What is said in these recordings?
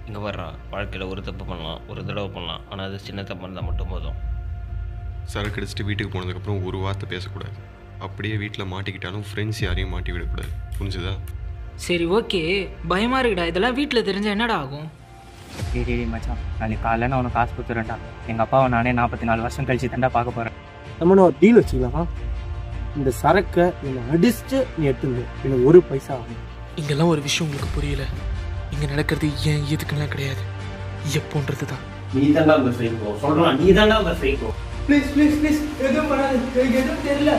இங்கே வர்றா வாழ்க்கையில் ஒரு தப்பு பண்ணலாம் ஒரு தடவை பண்ணலாம் ஆனால் அது சின்ன தப்பு இருந்தால் மட்டும் போதும் சரக்கு அடிச்சுட்டு வீட்டுக்கு போனதுக்கப்புறம் ஒரு வார்த்தை பேசக்கூடாது அப்படியே வீட்டில் மாட்டிக்கிட்டாலும் ஃப்ரெண்ட்ஸ் யாரையும் மாட்டி விடக்கூடாது புரிஞ்சுதா சரி ஓகே பயமா இருக்குடா இதெல்லாம் வீட்டில் தெரிஞ்சா என்னடா ஆகும் டேய் டேய் மச்சான் நாளைக்கு காலையில் நான் உனக்கு காசு கொடுத்துறேன்டா எங்கள் அப்பாவை நானே நாற்பத்தி நாலு வருஷம் கழிச்சு தாண்டா பார்க்க போகிறேன் நம்ம ஒரு டீல் வச்சுக்கலாமா இந்த சரக்கை என்னை அடிச்சுட்டு நீ எடுத்துருந்து எனக்கு ஒரு பைசா ஆகும் இங்கெல்லாம் ஒரு விஷயம் உங்களுக்கு புரியல இங்க நடக்கிறது ஏன் எதுக்குலாம் கிடையாது எப்போன்றது தான் நீ தாண்டா அந்த சைக்கோ சொல்கிறான் நீ தாண்டா அந்த சைக்கோ ப்ளீஸ் ப்ளீஸ் ப்ளீஸ் எதுவும் பண்ணாது எனக்கு எதுவும் தெரியல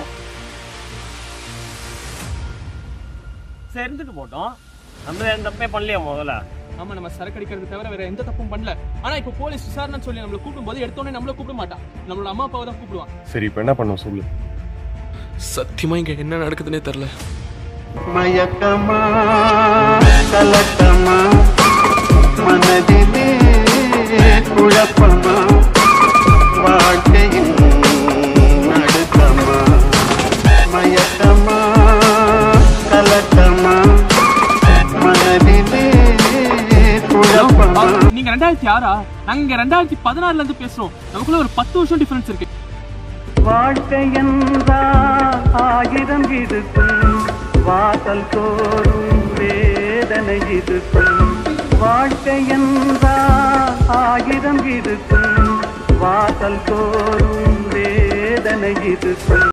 சேர்ந்துட்டு போட்டோம் நம்ம எந்த தப்பே பண்ணலையா முதல்ல ஆமா நம்ம சரக்கு அடிக்கிறது தவிர வேற எந்த தப்பும் பண்ணல ஆனா இப்போ போலீஸ் விசாரணை சொல்லி நம்மள கூப்பிடும் போது எடுத்தோடனே நம்மள கூப்பிட மாட்டான் நம்மளோட அம்மா அப்பாவை தான் கூப்பிடுவான் சரி இப்போ என்ன பண்ண சொல்லு சத்தியமா இங்க என்ன நடக்குதுன்னே தெரியல மயக்கமா கலக்கமா மனதிலே குழப்பமா வாழ்க்கையின் நடுக்கமா மயக்கமா கலக்கமா மனதிலே குழப்பமா நீங்க ரெண்டாயிரத்தி ஆறா நாங்க இங்க ரெண்டாயிரத்தி பதினாறுல இருந்து பேசுறோம் நமக்குள்ள ஒரு பத்து வருஷம் டிஃபரன்ஸ் இருக்கு வாழ்க்கை என்றால் ஆயிரம் இருக்கும் வாசல் தோறும் வேதனை இருக்கும் வாழ்க்கை என்றால் ஆயிரம் இருக்கும் வாசல் தோறும் வேதனை இருக்கும்